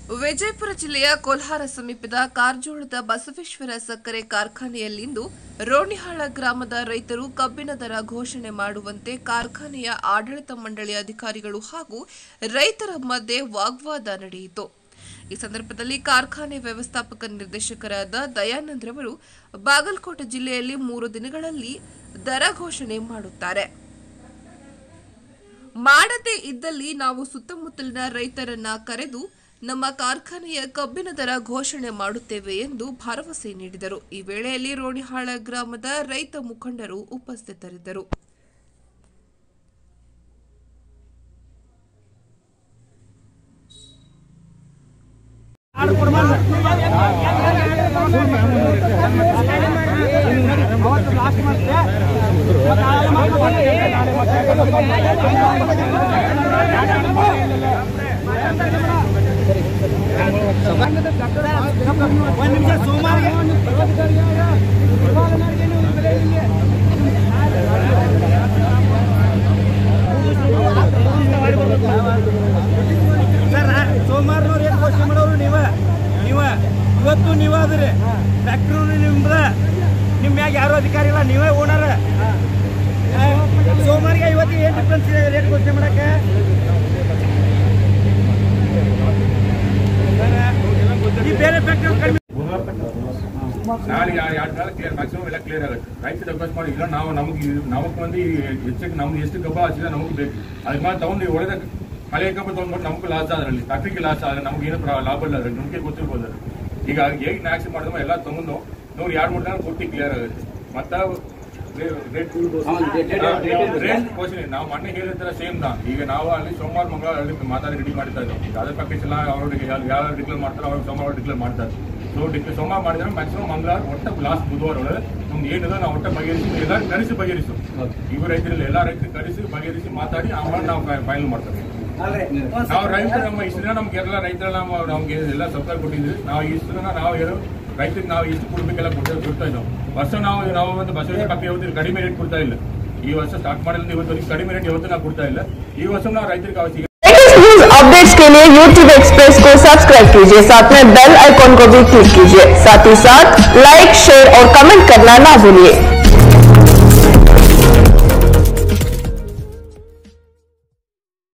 ವಿಜಯಪುರ ಜಿಲ್ಲೆಯ ಕೋಲ್ಹಾರ ಸಮೀಪದ ಕಾರಜೋಳದ ಬಸವೇಶ್ವರ ಸಕ್ಕರೆ ಕಾರ್ಖಾನೆಯಲ್ಲಿಂದು ರೋಣಿಹಾಳ ಗ್ರಾಮದ ರೈತರು ಕಬ್ಬಿನ ದರ ಘೋಷಣೆ ಮಾಡುವಂತೆ ಕಾರ್ಖಾನೆಯ ಆಡಳಿತ ಮಂಡಳಿ ಅಧಿಕಾರಿಗಳು ಹಾಗೂ ರೈತರ ಮಧ್ಯೆ ವಾಗ್ವಾದ ನಡೆಯಿತು ಈ ಸಂದರ್ಭದಲ್ಲಿ ಕಾರ್ಖಾನೆ ವ್ಯವಸ್ಥಾಪಕ ನಿರ್ದೇಶಕರಾದ ದಯಾನಂದ್ ರವರು ಬಾಗಲಕೋಟೆ ಜಿಲ್ಲೆಯಲ್ಲಿ ಮೂರು ದಿನಗಳಲ್ಲಿ ದರ ಘೋಷಣೆ ಮಾಡುತ್ತಾರೆ ಮಾಡದೇ ಇದ್ದಲ್ಲಿ ನಾವು ಸುತ್ತಮುತ್ತಲಿನ ರೈತರನ್ನ ಕರೆದು ನಮ್ಮ ಕಾರ್ಖಾನೆಯ ಕಬ್ಬಿನ ದರ ಘೋಷಣೆ ಮಾಡುತ್ತೇವೆ ಎಂದು ಭರವಸೆ ನೀಡಿದರು ಈ ವೇಳೆಯಲ್ಲಿ ರೋಣಿಹಾಳ ಗ್ರಾಮದ ರೈತ ಮುಖಂಡರು ಉಪಸ್ಥಿತರಿದ್ದರು ಒಂದ್ ನಿಮಿಷ ಸೋಮವಾರ ಸರ್ ಸೋಮವಾರನವ್ರು ಏನು ಘೋಷಣೆ ಮಾಡೋರು ನೀವ ನೀವ ಇವತ್ತು ನೀವ ಅದ್ರಿ ಫ್ಯಾಕ್ಟ್ರಿ ನಿಮ್ದ ನಿಮ್ಮ ಮ್ಯಾಗ ಯಾರು ಅಧಿಕಾರಿ ಇಲ್ಲ ನೀವೇ ಓನರ್ ಸೋಮವಾರಿಗೆ ಇವತ್ತು ಏನು ಡಿಫ್ರೆನ್ಸ್ ಇದೆ ರೇಟ್ ಘೋಷಣೆ ಮಾಡಕ್ಕೆ ಈ ಬೇರೆ ಫ್ಯಾಕ್ಟ್ರಿ ಕಡಿಮೆ ನಾಳೆ ಎರಡು ಕಾಲ ಕ್ಲಿಯರ್ ಮ್ಯಾಕ್ಸಿಮಮ್ ಎಲ್ಲ ಕ್ಲಿಯರ್ ಆಗುತ್ತೆ ರೈತ ರಿಕ್ವೆಸ್ಟ್ ಮಾಡಿ ಇಲ್ಲ ನಾವು ನಮಗೆ ನಮಗ್ ಮಂದಿ ಹೆಚ್ಚಿಗೆ ನಮ್ಗೆ ಎಷ್ಟು ಕಬ್ಬ ಹಚ್ಚಿದ್ರೆ ನಮಗೆ ಬೇಕು ಅದಕ್ಕೆ ಮಾಡಿ ತಗೊಂಡು ಒಳ್ಳೆದ ಹಳೆ ಕಬ್ಬ ತಗೊಂಡ್ಬಿಟ್ಟು ನಮಗೂ ಲಾಸ್ ಅದರಲ್ಲಿ ಫ್ಯಾಕ್ಟ್ರಿಗೆ ಲಾಸ್ ಆದ್ರೆ ನಮ್ಗೆ ಏನು ಪ್ರ- ಲಾಭ ಇಲ್ಲ ಅದ್ರಲ್ಲಿ ನಮಗೆ ಗೊತ್ತಿರ್ಬೋದು ಅದು. ಈಗ ಹೇಗೆ ನ್ಯಾಕ್ಸ್ ಮಾಡಿದ್ರೆ ಎಲ್ಲ ತಗೊಂಡು ನೋಡಿ ಎರಡು ಮೂರು ದಿನ ಕೊಟ್ಟು ಕ್ಲಿಯರ್ ಆಗುತ್ತೆ ಮತ್ತೆ ರೇಟ್ ರೇಟ್ ಕ್ವಶನ್ ನಾವು ಮೊನ್ನೆ ಹೇಳಿದ್ರೆ ಸೇಮ್ ನಾ ಈಗ ನಾವು ಅಲ್ಲಿ ಸೋಮವಾರ ಮಂಗಳವಾರ ಅಲ್ಲಿ ಮಾತಾಡಿ ರೆಡಿ ಮಾಡ್ತಾ ಇದ್ದೀವಿ ಈಗ ಅದರ್ ಪ್ಯಾಕೇಜ್ ಎಲ್ಲ ಅವ್ರಿಗೆ ಯಾವ ಡಿಕ್ಲೇರ್ ಮಾಡ್ತಾರೆ ಅವ್ರಿಗೆ ಸೋಮವಾರ ಡಿಕ್ಲೇರ್ ಮಾಡ್ತಾರೆ ಸೊ ಡಿಕ್ ಸೋಮವಾರ ಮಾಡಿದ್ರೆ ಮ್ಯಾಕ್ಸಿಮಮ್ ಮಂಗಳವಾರ ಒಟ್ಟು ಲಾಸ್ಟ್ ಬುಧವಾರ ಒಳಗೆ ನಮ್ದು ಏನಿದೆ ನಾವು ಒಟ್ಟು ಬಗೆಹರಿಸಿ ಎಲ್ಲರೂ ಕರೆಸಿ ಬಗೆಹರಿಸು ಇವ ರೈತರಲ್ಲಿ ಎಲ್ಲ ರೈತರು ಕರೆಸಿ ಬಗೆಹರಿಸಿ ಮಾತಾಡಿ ಆಮೇಲೆ ನಾವು ಫೈನಲ್ ಮಾಡ್ತೇವೆ ನಾವು ರೈತರು ನಮ್ಮ ಇಷ್ಟು ದಿನ ನಮ್ಗೆ ಎಲ್ಲ ರೈತರ ನಾವು ನಮ್ಗೆ ಎಲ್ಲ ಸರ್ಕಾರ ಕೊಟ್ಟಿದ್ವಿ ನಾವು ಇಷ್ಟು ದಿನ ನಾವು ಏನು ರೈತರಿಗೆ ನಾವು ಇಷ್ಟು ಕೊಡ್ಬೇಕೆಲ್ಲ ಕೊಡ್ತಾ ಕೊಡ್ತಾ ಇದ್ದವು ವರ್ಷ ನಾವು ನಾವು ಒಂದು ಬಸವನ ಕಾಪಿ ಯಾವತ್ತು ಕಡಿಮೆ ರೇಟ್ ಕೊಡ್ತಾ ಇಲ್ಲ ಈ ವರ್ಷ ಸ್ಟಾರ್ಟ್ ಮಾಡಿದ್ರೆ ಇವತ್ತು ಕಡಿಮೆ ರೇಟ್ ಯಾವತ್ತೂ ನಾವು ಕೊಡ್ತಾ ಇಲ್ಲ ಈ ವರ್ಷ ನಾವು ರೈತರಿಗೆ ಅವಶ್ಯಕ लेटेस्ट न्यूज अपडेट्स के लिए YouTube एक्सप्रेस को सब्सक्राइब कीजिए साथ में बेल आइकॉन को भी क्लिक कीजिए साथ ही साथ लाइक शेयर और कमेंट करना ना भूलिए